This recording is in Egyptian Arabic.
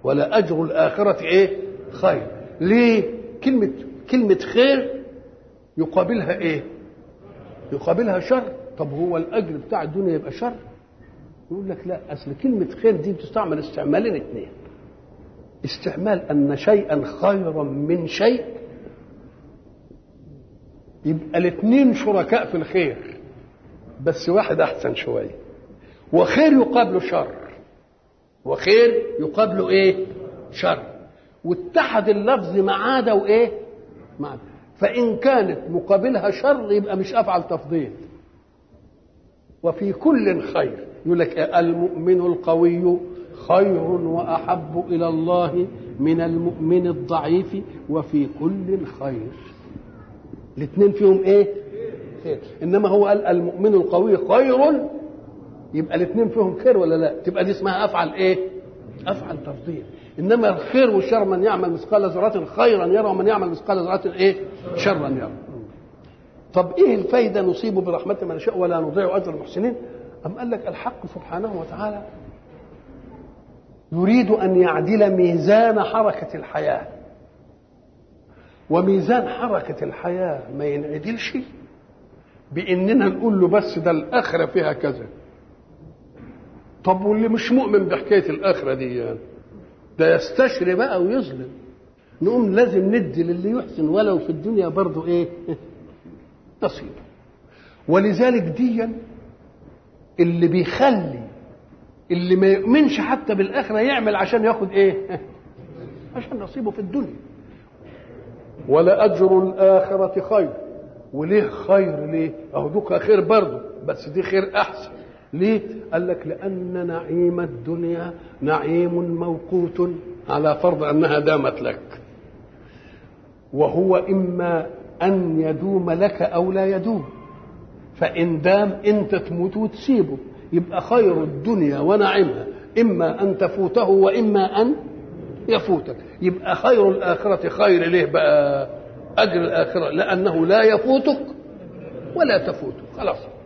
ولا اجر الاخره ايه خير ليه كلمه كلمه خير يقابلها ايه يقابلها شر طب هو الاجر بتاع الدنيا يبقى شر يقول لك لا اصل كلمه خير دي بتستعمل استعمالين اثنين استعمال ان شيئا خيرا من شيء يبقى الاثنين شركاء في الخير بس واحد احسن شويه وخير يقابله شر وخير يقابله ايه شر واتحد اللفظ ما عدا وايه ما عدا فان كانت مقابلها شر يبقى مش افعل تفضيل وفي كل خير يقول لك المؤمن القوي خير واحب الى الله من المؤمن الضعيف وفي كل خير الاثنين فيهم ايه خير انما هو قال المؤمن القوي خير يبقى الاثنين فيهم خير ولا لا تبقى دي اسمها افعل ايه افعل تفضيل انما الخير والشر من يعمل مثقال ذره خيرا يرى ومن يعمل مثقال ذره ايه شرا يرى طب ايه الفايده نصيب برحمه من نشاء ولا نضيع اجر المحسنين ام قال لك الحق سبحانه وتعالى يريد ان يعدل ميزان حركه الحياه وميزان حركه الحياه ما ينعدلش باننا نقول له بس ده الاخره فيها كذا طب واللي مش مؤمن بحكايه الاخره دي يعني ده يستشري بقى ويظلم نقوم لازم ندي للي يحسن ولو في الدنيا برضه ايه نصيب ولذلك ديا اللي بيخلي اللي ما يؤمنش حتى بالاخره يعمل عشان ياخد ايه عشان نصيبه في الدنيا ولا اجر الاخره خير وليه خير ليه اهو دوك خير برضه بس دي خير احسن ليه قال لك لان نعيم الدنيا نعيم موقوت على فرض انها دامت لك وهو اما ان يدوم لك او لا يدوم فان دام انت تموت وتسيبه يبقى خير الدنيا ونعيمها اما ان تفوته واما ان يفوتك يبقى خير الاخره خير ليه بقى اجر الاخره لانه لا يفوتك ولا تفوتك خلاص